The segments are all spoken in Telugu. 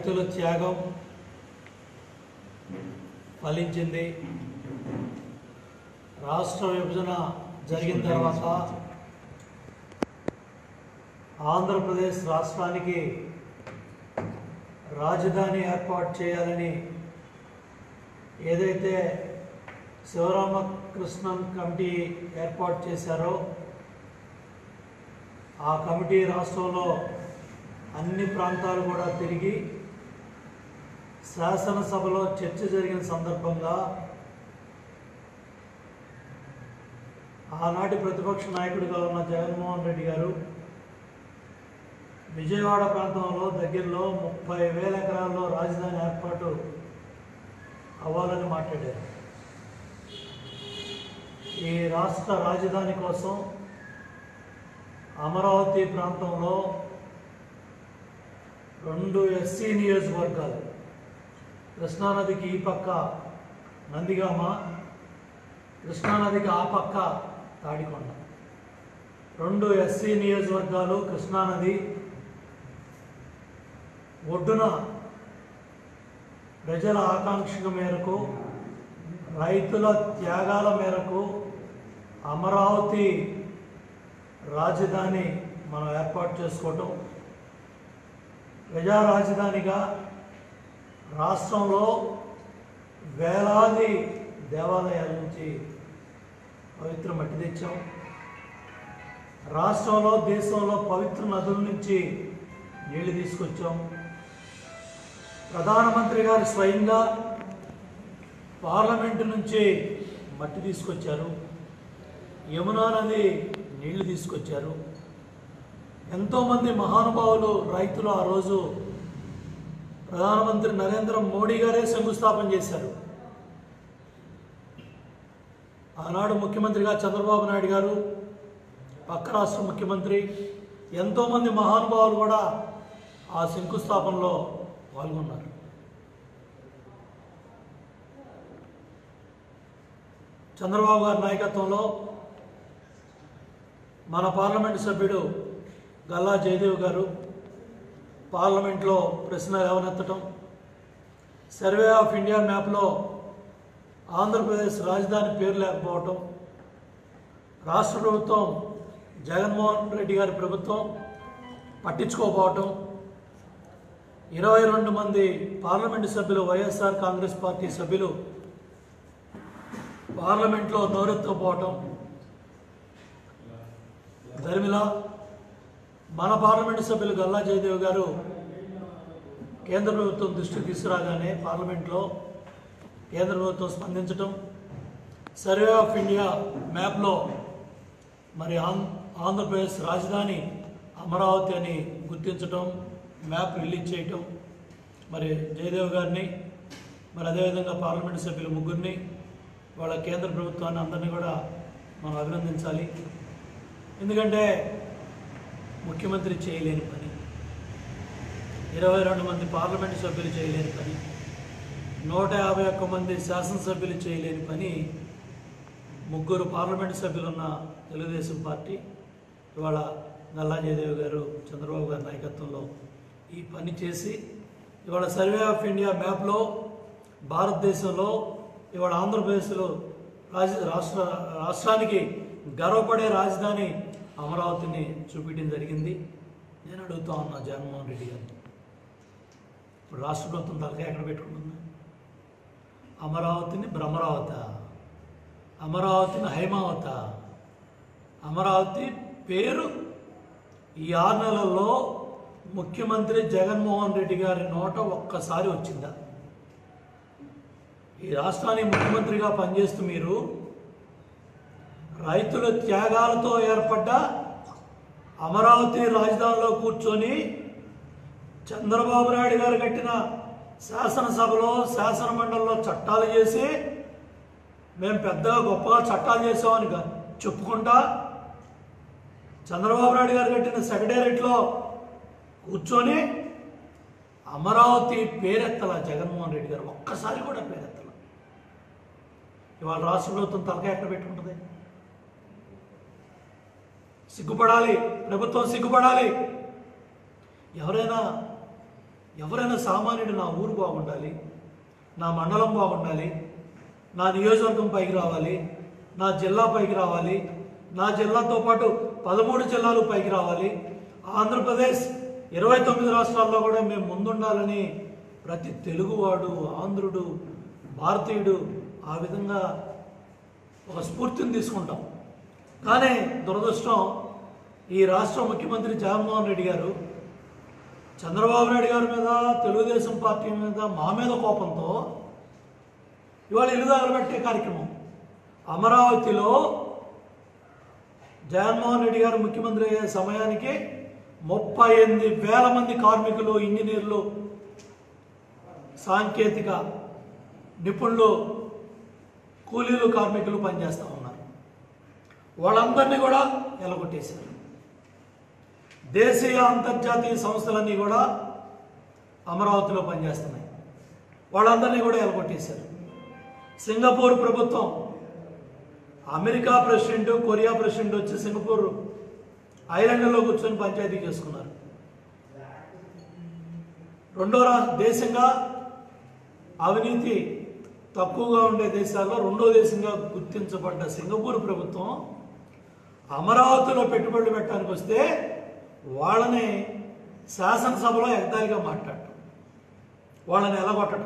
రైతుల త్యాగం ఫలించింది రాష్ట్ర విభజన జరిగిన తర్వాత ఆంధ్రప్రదేశ్ రాష్ట్రానికి రాజధాని ఏర్పాటు చేయాలని ఏదైతే శివరామకృష్ణన్ కమిటీ ఏర్పాటు చేశారో ఆ కమిటీ రాష్ట్రంలో అన్ని ప్రాంతాలు కూడా తిరిగి శాసనసభలో చర్చ జరిగిన సందర్భంగా ఆనాటి ప్రతిపక్ష నాయకుడిగా ఉన్న జగన్మోహన్ రెడ్డి గారు విజయవాడ ప్రాంతంలో దగ్గరలో ముప్పై వేల ఎకరాల్లో రాజధాని ఏర్పాటు అవ్వాలని మాట్లాడారు ఈ రాష్ట్ర రాజధాని కోసం అమరావతి ప్రాంతంలో రెండు ఎస్సీ నియోజకవర్గాలు కృష్ణానదికి ఈ పక్క నందిగామ కృష్ణానదికి ఆ పక్క తాడికొండ రెండు ఎస్సీ నియోజకవర్గాలు కృష్ణానది ఒడ్డున ప్రజల ఆకాంక్షల మేరకు రైతుల త్యాగాల మేరకు అమరావతి రాజధాని మనం ఏర్పాటు చేసుకోవటం ప్రజా రాజధానిగా రాష్ట్రంలో వేలాది దేవాలయాల నుంచి పవిత్ర మట్టి తెచ్చాం రాష్ట్రంలో దేశంలో పవిత్ర నదుల నుంచి నీళ్లు తీసుకొచ్చాం ప్రధానమంత్రి గారు స్వయంగా పార్లమెంటు నుంచి మట్టి తీసుకొచ్చారు యమునా నది నీళ్లు తీసుకొచ్చారు ఎంతోమంది మహానుభావులు రైతులు ఆ రోజు ప్రధానమంత్రి నరేంద్ర మోడీ గారే శంకుస్థాపన చేశారు ఆనాడు ముఖ్యమంత్రిగా చంద్రబాబు నాయుడు గారు పక్క రాష్ట్ర ముఖ్యమంత్రి ఎంతోమంది మహానుభావులు కూడా ఆ శంకుస్థాపనలో పాల్గొన్నారు చంద్రబాబు గారి నాయకత్వంలో మన పార్లమెంటు సభ్యుడు గల్లా జయదేవ్ గారు పార్లమెంట్లో ప్రశ్న లేవనెత్తటం సర్వే ఆఫ్ ఇండియా మ్యాప్లో ఆంధ్రప్రదేశ్ రాజధాని పేరు లేకపోవటం రాష్ట్ర ప్రభుత్వం జగన్మోహన్ రెడ్డి గారి ప్రభుత్వం పట్టించుకోకపోవటం ఇరవై రెండు మంది పార్లమెంటు సభ్యులు వైఎస్ఆర్ కాంగ్రెస్ పార్టీ సభ్యులు పార్లమెంట్లో నోరెత్తకపోవటం ధర్మిల మన పార్లమెంటు సభ్యులు గల్లా జయదేవ్ గారు కేంద్ర ప్రభుత్వం దృష్టికి తీసుకురాగానే పార్లమెంట్లో కేంద్ర ప్రభుత్వం స్పందించటం సర్వే ఆఫ్ ఇండియా మ్యాప్లో మరి ఆం- ఆంధ్రప్రదేశ్ రాజధాని అమరావతి అని గుర్తించటం మ్యాప్ రిలీజ్ చేయటం మరి జయదేవ్ గారిని మరి అదేవిధంగా పార్లమెంటు సభ్యులు ముగ్గురిని వాళ్ళ కేంద్ర ప్రభుత్వాన్ని అందరినీ కూడా మనం అభినందించాలి ఎందుకంటే ముఖ్యమంత్రి చేయలేని పని ఇరవై రెండు మంది పార్లమెంటు సభ్యులు చేయలేని పని నూట యాభై ఒక్క మంది శాసనసభ్యులు చేయలేని పని ముగ్గురు పార్లమెంటు సభ్యులు ఉన్న తెలుగుదేశం పార్టీ ఇవాళ గల్లా జయదేవ్ గారు చంద్రబాబు గారి నాయకత్వంలో ఈ పని చేసి ఇవాళ సర్వే ఆఫ్ ఇండియా మ్యాప్లో భారతదేశంలో ఇవాళ ఆంధ్రప్రదేశ్లో రాజ రాష్ట్ర రాష్ట్రానికి గర్వపడే రాజధాని అమరావతిని చూపించడం జరిగింది నేను అడుగుతా ఉన్నా జగన్మోహన్ రెడ్డి గారిని ఇప్పుడు రాష్ట్ర ప్రభుత్వం తలకాయ ఎక్కడ పెట్టుకుంటున్నా అమరావతిని భ్రమరావత అమరావతిని హైమావత అమరావతి పేరు ఈ ఆరు నెలల్లో ముఖ్యమంత్రి జగన్మోహన్ రెడ్డి గారి నోట ఒక్కసారి వచ్చిందా ఈ రాష్ట్రానికి ముఖ్యమంత్రిగా పనిచేస్తూ మీరు రైతుల త్యాగాలతో ఏర్పడ్డ అమరావతి రాజధానిలో కూర్చొని చంద్రబాబు నాయుడు గారు కట్టిన శాసనసభలో శాసన మండలిలో చట్టాలు చేసి మేము పెద్దగా గొప్పగా చట్టాలు చేసామని గా- చెప్పుకుంటా చంద్రబాబు నాయుడు గారు కట్టిన సెక్రటేరియట్లో కూర్చొని అమరావతి పేరెత్తల జగన్మోహన్ రెడ్డి గారు ఒక్కసారి కూడా పేరెత్తల ఇవాళ రాష్ట్ర ప్రభుత్వం తలకాయ ఎక్కడ పెట్టుకుంటుంది సిగ్గుపడాలి ప్రభుత్వం సిగ్గుపడాలి ఎవరైనా ఎవరైనా సామాన్యుడు నా ఊరు బాగుండాలి నా మండలం బాగుండాలి నా నియోజకవర్గం పైకి రావాలి నా జిల్లా పైకి రావాలి నా జిల్లాతో పాటు పదమూడు జిల్లాలు పైకి రావాలి ఆంధ్రప్రదేశ్ ఇరవై తొమ్మిది రాష్ట్రాల్లో కూడా మేము ముందుండాలని ప్రతి తెలుగువాడు ఆంధ్రుడు భారతీయుడు ఆ విధంగా ఒక స్ఫూర్తిని తీసుకుంటాం కానీ దురదృష్టం ఈ రాష్ట్ర ముఖ్యమంత్రి జగన్మోహన్ రెడ్డి గారు చంద్రబాబు నాయుడు గారి మీద తెలుగుదేశం పార్టీ మీద మా మీద కోపంతో ఇవాళ ఇల్లు తగలబెట్టే కార్యక్రమం అమరావతిలో జగన్మోహన్ రెడ్డి గారు ముఖ్యమంత్రి అయ్యే సమయానికి ముప్పై ఎనిమిది వేల మంది కార్మికులు ఇంజనీర్లు సాంకేతిక నిపుణులు కూలీలు కార్మికులు పనిచేస్తూ ఉన్నారు వాళ్ళందరినీ కూడా ఎలగొట్టేశారు దేశీయ అంతర్జాతీయ సంస్థలన్నీ కూడా అమరావతిలో పనిచేస్తున్నాయి వాళ్ళందరినీ కూడా ఎలగొట్టేశారు సింగపూర్ ప్రభుత్వం అమెరికా ప్రెసిడెంట్ కొరియా ప్రెసిడెంట్ వచ్చి సింగపూర్ ఐలాండ్లో కూర్చొని పంచాయతీ చేసుకున్నారు రెండో రా దేశంగా అవినీతి తక్కువగా ఉండే దేశాల్లో రెండో దేశంగా గుర్తించబడ్డ సింగపూర్ ప్రభుత్వం అమరావతిలో పెట్టుబడులు పెట్టడానికి వస్తే వాళ్ళని శాసనసభలో ఎగతాళిగా మాట్లాడటం వాళ్ళని ఎలగొట్టడం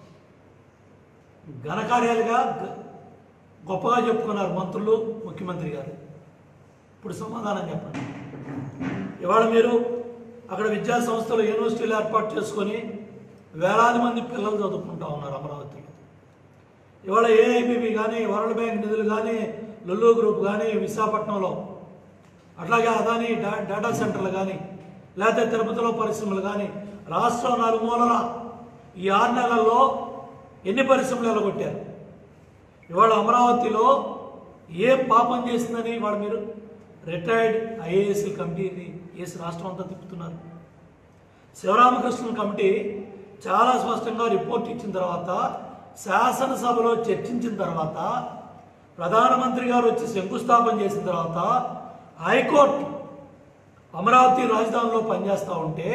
ఘనకార్యాలుగా గ- గొప్పగా చెప్పుకున్నారు మంత్రులు ముఖ్యమంత్రి గారు ఇప్పుడు సమాధానం చెప్పండి ఇవాళ మీరు అక్కడ విద్యా సంస్థలు యూనివర్సిటీలు ఏర్పాటు చేసుకొని వేలాది మంది పిల్లలు చదువుకుంటా ఉన్నారు అమరావతిలో ఇవాళ ఏఐబిబి కానీ వరల్డ్ బ్యాంక్ నిధులు కానీ లుల్లు గ్రూప్ కానీ విశాఖపట్నంలో అట్లాగే అదాని డా- డేటా సెంటర్లు కానీ లేకపోతే తిరుపతిలో పరిశ్రమలు కానీ రాష్ట్రం నలుమూలల ఈ ఆరు నెలల్లో ఎన్ని పరిశ్రమలు ఎలగొట్టారు ఇవాళ అమరావతిలో ఏం పాపం చేసిందని ఇవాళ మీరు రిటైర్డ్ ఐఏఎస్ కమిటీని వేసి రాష్ట్రం అంతా తిప్పుతున్నారు శివరామకృష్ణన్ కమిటీ చాలా స్పష్టంగా రిపోర్ట్ ఇచ్చిన తర్వాత శాసనసభలో చర్చించిన తర్వాత ప్రధానమంత్రి గారు వచ్చి శంకుస్థాపన చేసిన తర్వాత హైకోర్టు అమరావతి రాజధానిలో పనిచేస్తూ ఉంటే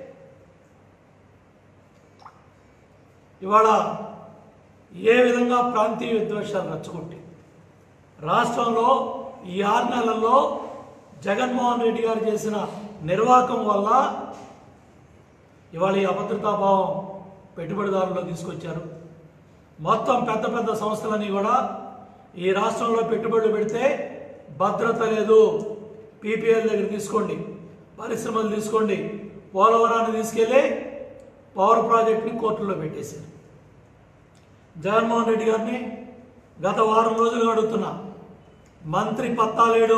ఇవాళ ఏ విధంగా ప్రాంతీయ విద్వేషాలు రెచ్చగొట్టి రాష్ట్రంలో ఈ ఆరు నెలల్లో జగన్మోహన్ రెడ్డి గారు చేసిన నిర్వాహకం వల్ల ఇవాళ ఈ అభద్రతాభావం పెట్టుబడిదారుల్లో తీసుకొచ్చారు మొత్తం పెద్ద పెద్ద సంస్థలన్నీ కూడా ఈ రాష్ట్రంలో పెట్టుబడులు పెడితే భద్రత లేదు పీపీఎల్ దగ్గర తీసుకోండి పరిశ్రమలు తీసుకోండి పోలవరాన్ని తీసుకెళ్ళి పవర్ ప్రాజెక్ట్ని కోర్టులో పెట్టేశారు జగన్మోహన్ రెడ్డి గారిని గత వారం రోజులుగా అడుగుతున్నా మంత్రి పత్తాలేడు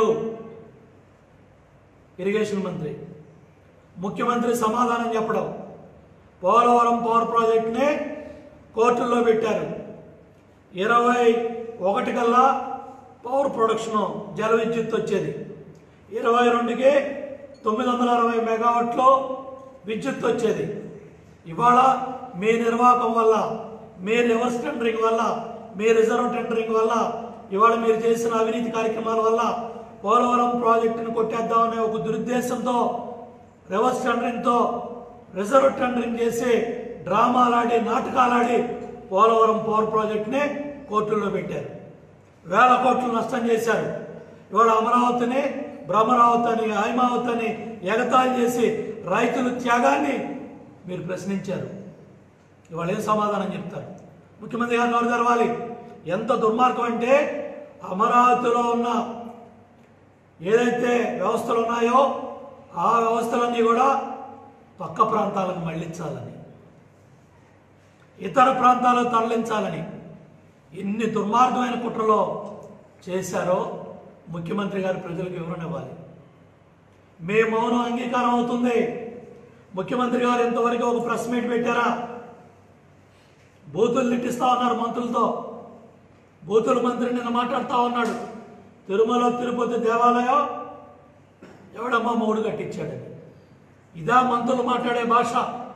ఇరిగేషన్ మంత్రి ముఖ్యమంత్రి సమాధానం చెప్పడం పోలవరం పవర్ ప్రాజెక్ట్ని కోర్టుల్లో పెట్టారు ఇరవై ఒకటి కల్లా పవర్ ప్రొడక్షన్ జల విద్యుత్ వచ్చేది ఇరవై రెండుకి తొమ్మిది వందల అరవై మెగావాట్లో విద్యుత్ వచ్చేది ఇవాళ మీ నిర్వాహకం వల్ల మీ రివర్స్ టెండరింగ్ వల్ల మీ రిజర్వ్ టెండరింగ్ వల్ల ఇవాళ మీరు చేసిన అవినీతి కార్యక్రమాల వల్ల పోలవరం ప్రాజెక్టును కొట్టేద్దామనే ఒక దురుద్దేశంతో రివర్స్ టెండరింగ్తో రిజర్వ్ టెండరింగ్ చేసి డ్రామాలాడి నాటకాలాడి పోలవరం పవర్ ప్రాజెక్టుని కోర్టుల్లో పెట్టారు వేల కోట్లు నష్టం చేశారు ఇవాళ అమరావతిని భ్రమరావతి అని హైమావతి అని ఎగతాళి చేసి రైతుల త్యాగాన్ని మీరు ప్రశ్నించారు ఇవాళ ఏం సమాధానం చెప్తారు ముఖ్యమంత్రి గారు నోరు తెరవాలి ఎంత దుర్మార్గం అంటే అమరావతిలో ఉన్న ఏదైతే వ్యవస్థలు ఉన్నాయో ఆ వ్యవస్థలన్నీ కూడా పక్క ప్రాంతాలకు మళ్ళించాలని ఇతర ప్రాంతాలకు తరలించాలని ఎన్ని దుర్మార్గమైన కుట్రలో చేశారో ముఖ్యమంత్రి గారు ప్రజలకు వివరణ ఇవ్వాలి మీ మౌనం అంగీకారం అవుతుంది ముఖ్యమంత్రి గారు ఇంతవరకు ఒక ప్రెస్ మీట్ పెట్టారా బూతులు తిట్టిస్తా ఉన్నారు మంత్రులతో బూతుల మంత్రి నిన్న మాట్లాడుతూ ఉన్నాడు తిరుమల తిరుపతి దేవాలయం ఎవడమ్మా మూడు కట్టించాడని ఇదా మంత్రులు మాట్లాడే భాష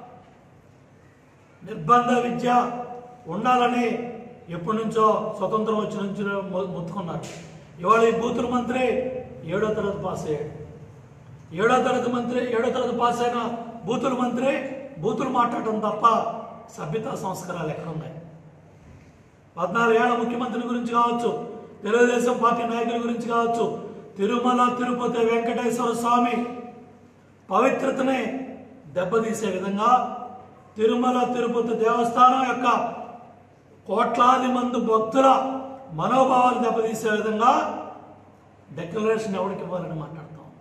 నిర్బంధ విద్య ఉండాలని ఎప్పటి నుంచో స్వతంత్రం వచ్చి నుంచి మొ- మొత్తుకున్నారు ఇవాళ ఈ బూతుల మంత్రి ఏడో తరగతి పాస్ అయ్యాడు ఏడో తరగతి మంత్రి ఏడో తరగతి పాస్ అయిన బూతుల మంత్రి బూతులు మాట్లాడటం తప్ప సభ్యతా సంస్కారాలు ఎక్కడున్నాయి పద్నాలుగేళ్ల ముఖ్యమంత్రి గురించి కావచ్చు తెలుగుదేశం పార్టీ నాయకుల గురించి కావచ్చు తిరుమల తిరుపతి వెంకటేశ్వర స్వామి పవిత్రతని దెబ్బతీసే విధంగా తిరుమల తిరుపతి దేవస్థానం యొక్క కోట్లాది మంది భక్తుల మనోభావాలు దెబ్బతీసే విధంగా డెక్లరేషన్ ఎవరికి ఇవ్వాలని మాట్లాడుతూ ఉన్నారు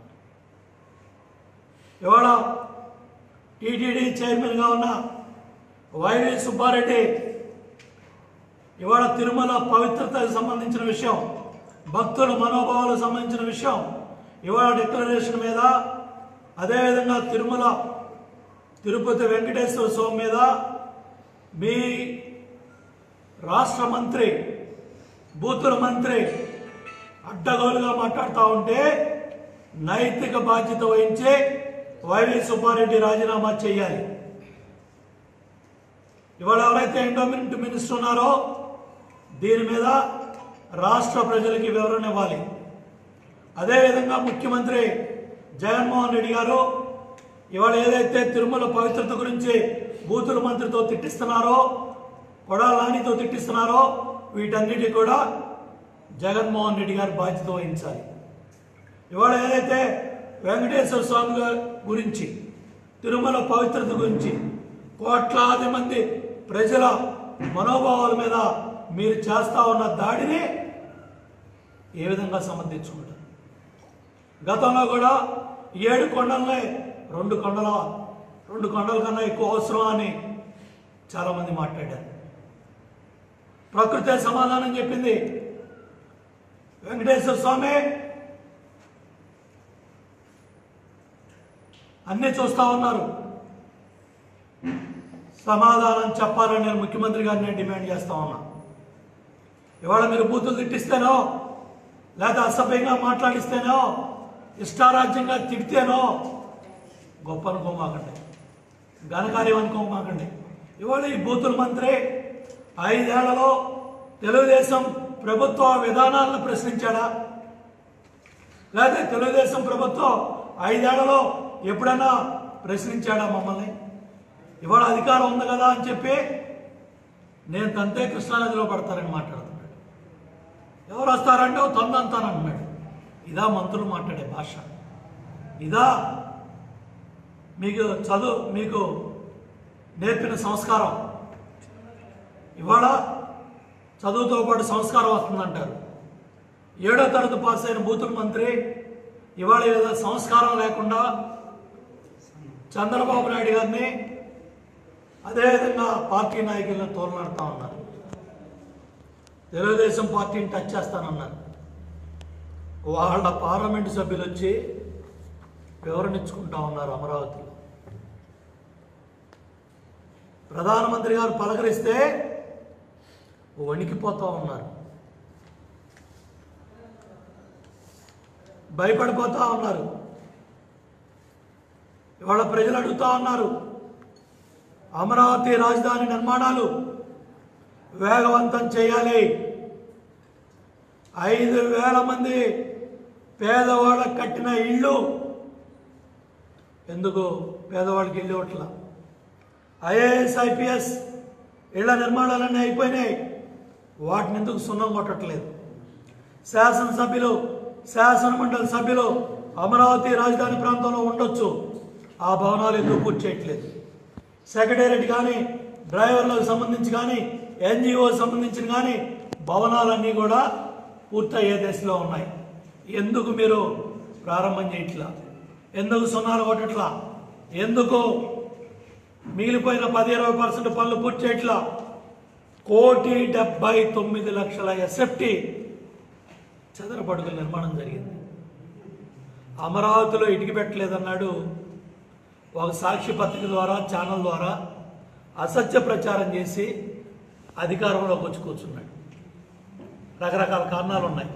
ఇవాళ టీటీడీ చైర్మన్గా ఉన్న వైవి సుబ్బారెడ్డి ఇవాళ తిరుమల పవిత్రతకు సంబంధించిన విషయం భక్తుల మనోభావాలకు సంబంధించిన విషయం ఇవాళ డిక్లరేషన్ మీద అదేవిధంగా తిరుమల తిరుపతి వెంకటేశ్వర స్వామి మీద మీ రాష్ట్ర మంత్రి బూతుల మంత్రి అడ్డగోలుగా మాట్లాడుతూ ఉంటే నైతిక బాధ్యత వహించి వైవి సుబ్బారెడ్డి రాజీనామా చేయాలి ఇవాళ ఎవరైతే ఎండోమెంట్ మినిస్టర్ ఉన్నారో దీని మీద రాష్ట్ర ప్రజలకి వివరణ ఇవ్వాలి అదేవిధంగా ముఖ్యమంత్రి జగన్మోహన్ రెడ్డి గారు ఇవాళ ఏదైతే తిరుమల పవిత్రత గురించి బూతుల మంత్రితో తిట్టిస్తున్నారో కొడాల నానితో తిట్టిస్తున్నారో వీటన్నిటి కూడా జగన్మోహన్ రెడ్డి గారు బాధ్యత వహించాలి ఇవాళ ఏదైతే వెంకటేశ్వర స్వామి గారి గురించి తిరుమల పవిత్రత గురించి కోట్లాది మంది ప్రజల మనోభావాల మీద మీరు చేస్తా ఉన్న దాడిని ఏ విధంగా సమర్థించుకుంటారు గతంలో కూడా ఏడు కొండలనే రెండు కొండల రెండు కొండల కన్నా ఎక్కువ అవసరం అని చాలామంది మాట్లాడారు ప్రకృతి సమాధానం చెప్పింది వెంకటేశ్వర స్వామి అన్నీ చూస్తా ఉన్నారు సమాధానం చెప్పాలని నేను ముఖ్యమంత్రి గారిని నేను డిమాండ్ చేస్తా ఉన్నా ఇవాళ మీరు బూతులు తిట్టిస్తేనో లేదా అసభ్యంగా మాట్లాడిస్తేనో ఇష్టారాజ్యంగా తిడితేనో గొప్ప అనుకోమాకండి ఘనకార్యం అనుకోమాకండి ఇవాళ ఈ బూతుల మంత్రి ఐదేళ్లలో తెలుగుదేశం ప్రభుత్వ విధానాలను ప్రశ్నించాడా లేదా తెలుగుదేశం ప్రభుత్వం ఐదేళ్లలో ఎప్పుడైనా ప్రశ్నించాడా మమ్మల్ని ఇవాళ అధికారం ఉంది కదా అని చెప్పి నేను తంతే కృష్ణానదిలో పడతారని మాట్లాడుతున్నాడు ఎవరు వస్తారంటే ఓ తొందంతానంటున్నాడు ఇదా మంత్రులు మాట్లాడే భాష ఇదా మీకు చదువు మీకు నేర్పిన సంస్కారం ఇవాళ చదువుతో పాటు సంస్కారం వస్తుందంటారు ఏడో తరగతి పాస్ అయిన బూతుల మంత్రి ఇవాళ ఏదో సంస్కారం లేకుండా చంద్రబాబు నాయుడు గారిని అదేవిధంగా పార్టీ నాయకులను తోలనాడుతూ ఉన్నారు తెలుగుదేశం పార్టీని టచ్ చేస్తానన్నారు వాళ్ళ పార్లమెంటు సభ్యులు వచ్చి వివరణించుకుంటా ఉన్నారు అమరావతిలో ప్రధానమంత్రి గారు పలకరిస్తే వణికిపోతా ఉన్నారు భయపడిపోతా ఉన్నారు ఇవాళ ప్రజలు అడుగుతా ఉన్నారు అమరావతి రాజధాని నిర్మాణాలు వేగవంతం చేయాలి ఐదు వేల మంది పేదవాళ్ళకు కట్టిన ఇళ్ళు ఎందుకు పేదవాళ్ళకి ఇల్లు ఇవ్వట్ల ఐఏఎస్ ఐపీఎస్ ఇళ్ల నిర్మాణాలన్నీ అయిపోయినాయి వాటిని ఎందుకు సున్నం కొట్టట్లేదు శాసనసభ్యులు శాసనమండలి సభ్యులు అమరావతి రాజధాని ప్రాంతంలో ఉండొచ్చు ఆ భవనాలు ఎందుకు పూర్తి చేయట్లేదు సెక్రటేరియట్ కానీ డ్రైవర్లకు సంబంధించి కానీ ఎన్జిఓ సంబంధించిన కానీ భవనాలన్నీ కూడా పూర్తయ్యే దశలో ఉన్నాయి ఎందుకు మీరు ప్రారంభం చేయట్లా ఎందుకు సున్నాలు కొట్టట్లా ఎందుకు మిగిలిపోయిన పది ఇరవై పర్సెంట్ పనులు పూర్తి చేయట్లా కోటి డెబ్బై తొమ్మిది లక్షల ఎస్ఎఫ్టీ చదరపడుగుల నిర్మాణం జరిగింది అమరావతిలో ఇటుకి పెట్టలేదన్నాడు ఒక సాక్షి పత్రిక ద్వారా ఛానల్ ద్వారా అసత్య ప్రచారం చేసి అధికారంలోకి వచ్చి కూర్చున్నాడు రకరకాల కారణాలు ఉన్నాయి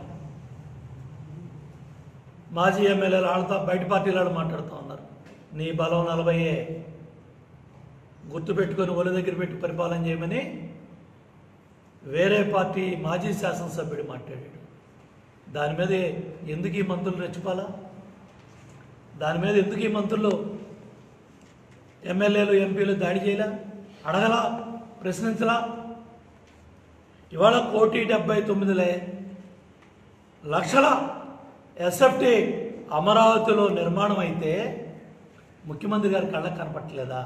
మాజీ ఎమ్మెల్యేలు వాళ్ళతో బయట పార్టీలు మాట్లాడుతూ ఉన్నారు నీ బలం నలభైయే గుర్తుపెట్టుకొని ఒలి దగ్గర పెట్టి పరిపాలన చేయమని వేరే పార్టీ మాజీ శాసనసభ్యుడు మాట్లాడాడు దాని మీద ఎందుకు ఈ మంత్రులు రెచ్చిపాలా దాని మీద ఎందుకు ఈ మంత్రులు ఎమ్మెల్యేలు ఎంపీలు దాడి చేయలా అడగలా ప్రశ్నించలా ఇవాళ కోటి డెబ్బై తొమ్మిదిలే లక్షల ఎస్ఎఫ్టీ అమరావతిలో నిర్మాణం అయితే ముఖ్యమంత్రి గారి కళ్ళకు కనపట్టలేదా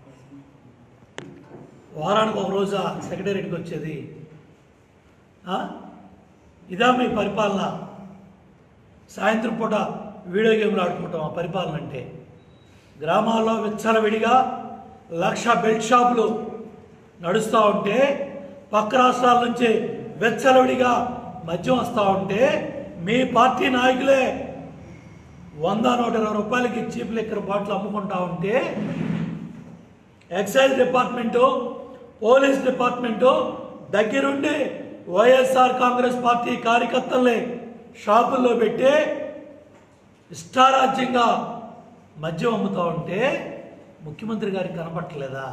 వారానికి ఒక రోజు సెక్రటేరియట్కి వచ్చేది ఆ? ఇదా మీ పరిపాలన సాయంత్రం పూట వీడియో గేమ్లు ఆడుకుంటాం ఆ పరిపాలన అంటే గ్రామాల్లో విచ్చలవిడిగా లక్ష బెల్ట్ షాపులు నడుస్తూ ఉంటే పక్క రాష్ట్రాల నుంచి విచ్చలవిడిగా మద్యం వస్తూ ఉంటే మీ పార్టీ నాయకులే వంద నూట ఇరవై రూపాయలకి చీప్ లిక్కర్ బాటిల్ అమ్ముకుంటా ఉంటే ఎక్సైజ్ డిపార్ట్మెంటు పోలీస్ డిపార్ట్మెంటు దగ్గరుండి వైఎస్ఆర్ కాంగ్రెస్ పార్టీ కార్యకర్తల్ని షాపుల్లో పెట్టి ఇష్టారాజ్యంగా మద్యం అమ్ముతా ఉంటే ముఖ్యమంత్రి గారికి కనపట్టలేదా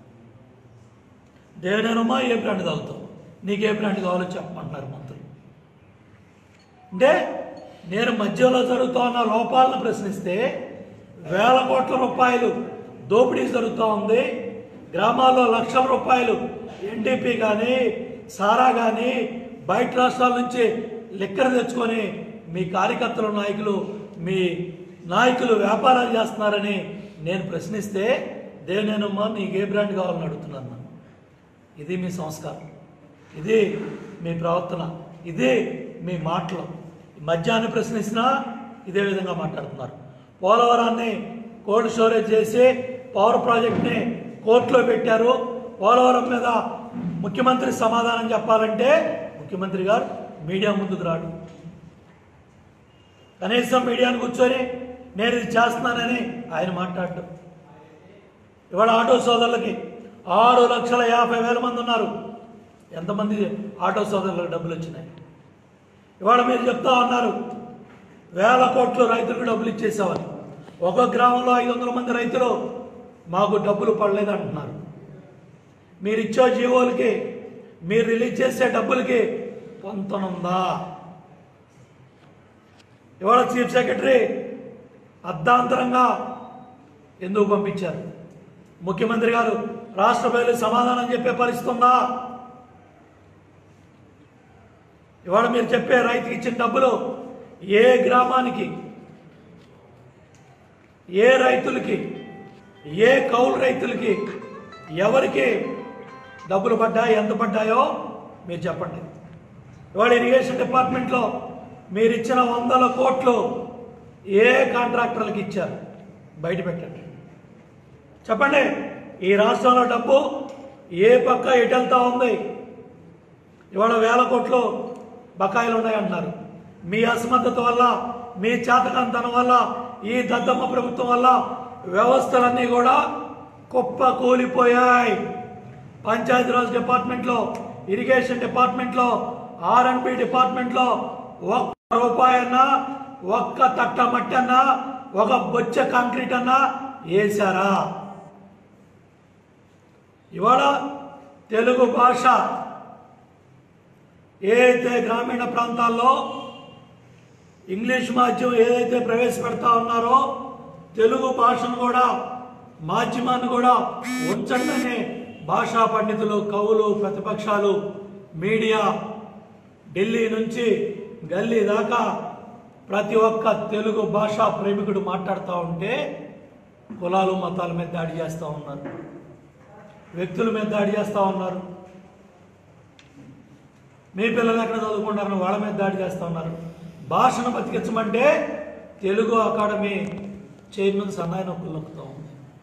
దేవనేనమ్మా ఏ బ్రాండ్ తాగుతావు నీకు ఏ బ్రాండ్ కావాలో చెప్పమంటున్నారు మంత్రులు అంటే నేను మధ్యలో జరుగుతున్న లోపాలను ప్రశ్నిస్తే వేల కోట్ల రూపాయలు దోపిడీ జరుగుతూ ఉంది గ్రామాల్లో లక్షల రూపాయలు ఎన్డీపీ కానీ సారా కానీ బయట రాష్ట్రాల నుంచి లిక్కర్ తెచ్చుకొని మీ కార్యకర్తల నాయకులు మీ నాయకులు వ్యాపారాలు చేస్తున్నారని నేను ప్రశ్నిస్తే దేనేనమ్మా నీకు ఏ బ్రాండ్ కావాలని అడుగుతున్నాను నన్ను ఇది మీ సంస్కారం ఇది మీ ప్రవర్తన ఇది మీ మాటలు మద్యాన్ని ప్రశ్నించినా ఇదే విధంగా మాట్లాడుతున్నారు పోలవరాన్ని కోల్డ్ స్టోరేజ్ చేసి పవర్ ప్రాజెక్ట్ని కోర్టులో పెట్టారు పోలవరం మీద ముఖ్యమంత్రి సమాధానం చెప్పాలంటే ముఖ్యమంత్రి గారు మీడియా ముందుకు రాడు కనీసం మీడియాను కూర్చొని నేను ఇది చేస్తున్నానని ఆయన మాట్లాడటం ఇవాళ ఆటో సోదరులకి ఆరు లక్షల యాభై వేల మంది ఉన్నారు ఎంతమంది ఆటో సోదరులకు డబ్బులు వచ్చినాయి ఇవాళ మీరు చెప్తా ఉన్నారు వేల కోట్లు రైతులకు డబ్బులు ఇచ్చేసేవారు ఒక గ్రామంలో ఐదు వందల మంది రైతులు మాకు డబ్బులు పడలేదు అంటున్నారు మీరు ఇచ్చే జీవోలకి మీరు రిలీజ్ చేసే డబ్బులకి పొంతనుందా ఇవాళ చీఫ్ సెక్రటరీ అర్ధాంతరంగా ఎందుకు పంపించారు ముఖ్యమంత్రి గారు రాష్ట్ర ప్రజలకు సమాధానం చెప్పే పరిస్థితి ఉందా ఇవాళ మీరు చెప్పే రైతుకి ఇచ్చిన డబ్బులు ఏ గ్రామానికి ఏ రైతులకి ఏ కౌలు రైతులకి ఎవరికి డబ్బులు పడ్డాయి ఎంత పడ్డాయో మీరు చెప్పండి ఇవాళ ఇరిగేషన్ డిపార్ట్మెంట్లో మీరు ఇచ్చిన వందల కోట్లు ఏ కాంట్రాక్టర్లకు ఇచ్చారు బయట పెట్టండి చెప్పండి ఈ రాష్ట్రంలో డబ్బు ఏ పక్క ఎటు వెళ్తా ఉంది ఇవాళ వేల కోట్లు బకాయిలు ఉన్నాయంటున్నారు మీ అసమర్థత వల్ల మీ చేతకంతనం వల్ల ఈ దద్దమ్మ ప్రభుత్వం వల్ల వ్యవస్థలన్నీ కూడా కుప్ప కూలిపోయాయి పంచాయతీరాజ్ డిపార్ట్మెంట్లో ఇరిగేషన్ డిపార్ట్మెంట్లో ఆర్ఎండ్బి డిపార్ట్మెంట్లో ఒక్క రూపాయి అన్నా ఒక్క తట్ట మట్టి అన్నా ఒక బొచ్చ కాంక్రీట్ అన్నా వేశారా ఇవాళ తెలుగు భాష ఏదైతే గ్రామీణ ప్రాంతాల్లో ఇంగ్లీష్ మాధ్యమం ఏదైతే ప్రవేశపెడతా ఉన్నారో తెలుగు భాషను కూడా మాధ్యమాన్ని కూడా ఉంచండి భాషా పండితులు కవులు ప్రతిపక్షాలు మీడియా ఢిల్లీ నుంచి గల్లీ దాకా ప్రతి ఒక్క తెలుగు భాషా ప్రేమికుడు మాట్లాడుతూ ఉంటే కులాలు మతాల మీద దాడి చేస్తూ ఉన్నారు వ్యక్తుల మీద దాడి చేస్తూ ఉన్నారు మీ పిల్లలు ఎక్కడ చదువుకుంటారని వాళ్ళ మీద దాడి చేస్తూ ఉన్నారు భాషను బతికించమంటే తెలుగు అకాడమీ చైర్మన్ సన్నాయి నొక్కులు నొక్కుతూ ఉంది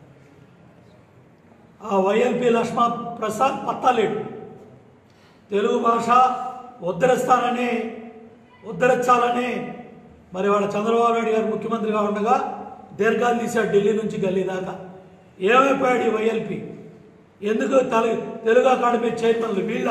ఆ వైఎల్పి లక్ష్మణ ప్రసాద్ పత్తాలేడు తెలుగు భాష ఉద్ధరిస్తానని ఉద్ధరించాలని మరి వాళ్ళ చంద్రబాబు నాయుడు గారు ముఖ్యమంత్రిగా ఉండగా దీర్ఘాలు తీశాడు ఢిల్లీ నుంచి గల్లీ దాకా ఏమైపోయాడు ఈ వైఎల్పి ఎందుకు తల తెలుగు అకాడమీ చైర్మన్లు వీళ్ళ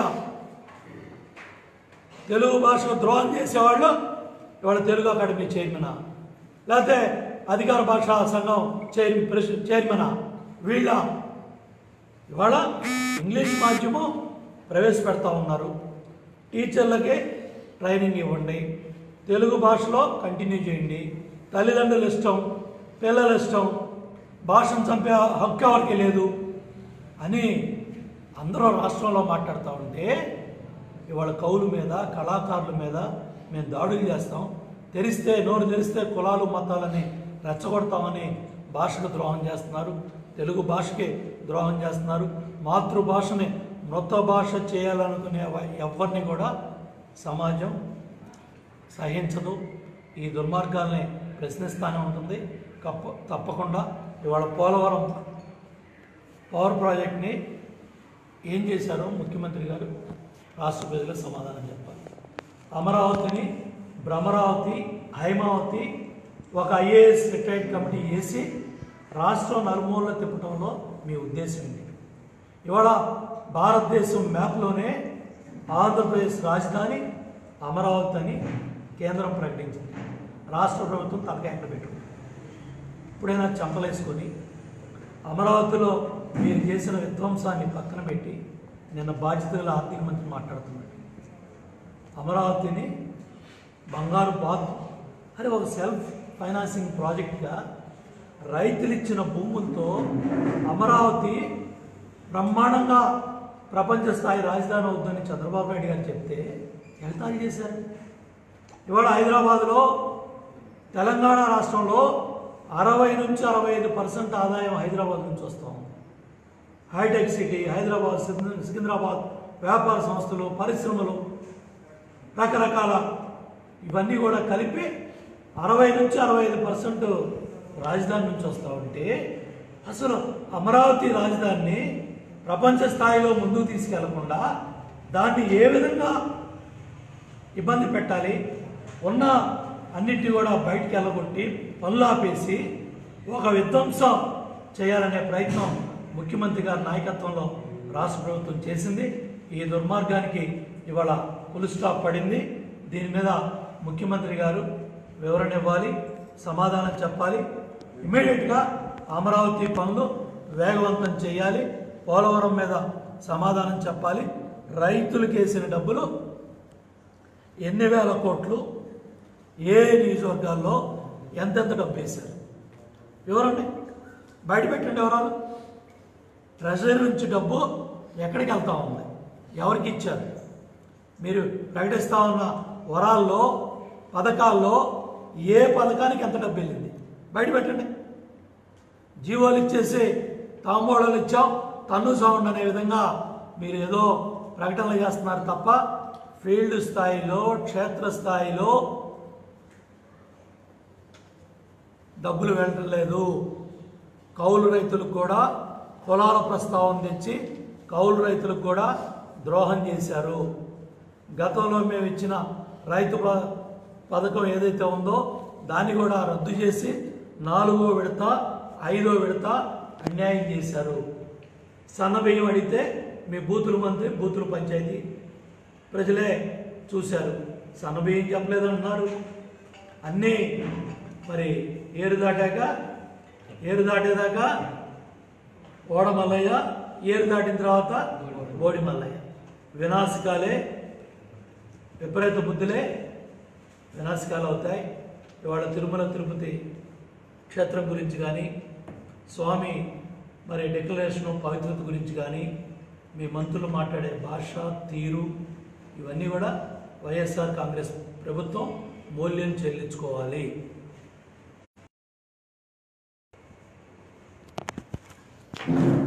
తెలుగు భాషకు ద్రోహం చేసేవాళ్ళు ఇవాళ తెలుగు అకాడమీ చైర్మనా లేకపోతే అధికార భాషా సంఘం చైర్ ప్రెసి చైర్మనా వీళ్ళ ఇవాళ ఇంగ్లీష్ మాధ్యమం ప్రవేశపెడతా ఉన్నారు టీచర్లకి ట్రైనింగ్ ఇవ్వండి తెలుగు భాషలో కంటిన్యూ చేయండి తల్లిదండ్రుల ఇష్టం పిల్లల ఇష్టం భాషను చంపే హక్కు ఎవరికి లేదు అని అందరూ రాష్ట్రంలో మాట్లాడుతూ ఉంటే ఇవాళ కవుల మీద కళాకారుల మీద మేము దాడులు చేస్తాం తెరిస్తే నోరు తెరిస్తే కులాలు మతాలని రెచ్చగొడతామని భాషకు ద్రోహం చేస్తున్నారు తెలుగు భాషకి ద్రోహం చేస్తున్నారు మాతృభాషని మృత భాష చేయాలనుకునే వా- ఎవరిని కూడా సమాజం సహించదు ఈ దుర్మార్గాల్ని ప్రశ్నిస్తూనే ఉంటుంది కప్ప తప్పకుండా ఇవాళ పోలవరం పవర్ ప్రాజెక్ట్ని ఏం చేశారో ముఖ్యమంత్రి గారు రాష్ట్ర ప్రజలకు సమాధానం చెప్పాలి అమరావతిని భ్రమరావతి హైమావతి ఒక ఐఏఎస్ రిటైర్డ్ కమిటీ వేసి రాష్ట్రం నలుమూలన తిప్పడంలో మీ ఉద్దేశం ఏంటి ఇవాళ భారతదేశం మ్యాప్లోనే ఆంధ్రప్రదేశ్ రాజధాని అమరావతి అని కేంద్రం ప్రకటించింది రాష్ట్ర ప్రభుత్వం తలకాయ ఎక్కడ పెట్టుకుంది ఇప్పుడైనా చంపలేసుకొని అమరావతిలో మీరు చేసిన విధ్వంసాన్ని పక్కన పెట్టి నిన్న బాధ్యత గల ఆర్థిక మంత్రి మాట్లాడుతున్నాడు అమరావతిని బంగారు బాత్ అని ఒక సెల్ఫ్ ఫైనాన్సింగ్ ప్రాజెక్ట్గా రైతులు ఇచ్చిన భూములతో అమరావతి బ్రహ్మాండంగా ప్రపంచ స్థాయి రాజధాని అవుతుందని చంద్రబాబు నాయుడు గారు చెప్తే ఎగతాళి చేశారు ఇవాళ హైదరాబాద్లో తెలంగాణ రాష్ట్రంలో అరవై నుంచి అరవై ఐదు పర్సెంట్ ఆదాయం హైదరాబాద్ నుంచి వస్తాం హైటెక్ సిటీ హైదరాబాద్ సికింద్ర- సికింద్రాబాద్ వ్యాపార సంస్థలు పరిశ్రమలు రకరకాల ఇవన్నీ కూడా కలిపి అరవై నుంచి అరవై ఐదు పర్సెంట్ రాజధాని నుంచి వస్తూ ఉంటే అసలు అమరావతి రాజధానిని ప్రపంచ స్థాయిలో ముందుకు తీసుకెళ్లకుండా దాన్ని ఏ విధంగా ఇబ్బంది పెట్టాలి ఉన్న అన్నిటి కూడా బయటికి వెళ్ళగొట్టి పనులు ఆపేసి ఒక విధ్వంసం చేయాలనే ప్రయత్నం ముఖ్యమంత్రి గారి నాయకత్వంలో రాష్ట్ర ప్రభుత్వం చేసింది ఈ దుర్మార్గానికి ఇవాళ ఫుల్ స్టాప్ పడింది దీని మీద ముఖ్యమంత్రి గారు వివరణ ఇవ్వాలి సమాధానం చెప్పాలి ఇమీడియట్గా అమరావతి పనులు వేగవంతం చేయాలి పోలవరం మీద సమాధానం చెప్పాలి రైతులకు వేసిన డబ్బులు ఎన్ని వేల కోట్లు ఏ నియోజకవర్గాల్లో ఎంతెంత డబ్బు వేశారు వివరండి బయట పెట్టండి వివరాలు ట్రెజరీ నుంచి డబ్బు ఎక్కడికి వెళ్తా ఉంది ఎవరికి ఇచ్చారు మీరు ప్రకటిస్తా ఉన్న వరాల్లో పథకాల్లో ఏ పథకానికి ఎంత డబ్బు వెళ్ళింది బయట పెట్టండి జీవోలు ఇచ్చేసి తాంబూలాలు ఇచ్చాం తన్ను సౌండ్ అనే విధంగా మీరు ఏదో ప్రకటనలు చేస్తున్నారు తప్ప ఫీల్డ్ స్థాయిలో క్షేత్ర స్థాయిలో డబ్బులు వెళ్ళటం లేదు కౌలు రైతులకు కూడా పొలాల ప్రస్తావన తెచ్చి కౌలు రైతులకు కూడా ద్రోహం చేశారు గతంలో మేము ఇచ్చిన రైతు ప- పథకం ఏదైతే ఉందో దాన్ని కూడా రద్దు చేసి నాలుగో విడత ఐదో విడత అన్యాయం చేశారు సన్న బియ్యం అడిగితే మీ బూతుల మంత్రి బూతుల పంచాయతీ ప్రజలే చూశారు సన్న బియ్యం చెప్పలేదంటున్నారు అన్నీ మరి ఏరు దాటాక ఏరు దాటేదాకా ఓడ మల్లయ్య ఏరు దాటిన తర్వాత బోడి మల్లయ్య వినాశకాలే విపరీత బుద్ధులే వినాశకాలు అవుతాయి ఇవాళ తిరుమల తిరుపతి క్షేత్రం గురించి కానీ స్వామి మరి డిక్లరేషను పవిత్రత గురించి కానీ మీ మంత్రులు మాట్లాడే భాష తీరు ఇవన్నీ కూడా వైఎస్ఆర్ కాంగ్రెస్ ప్రభుత్వం మూల్యం చెల్లించుకోవాలి Thank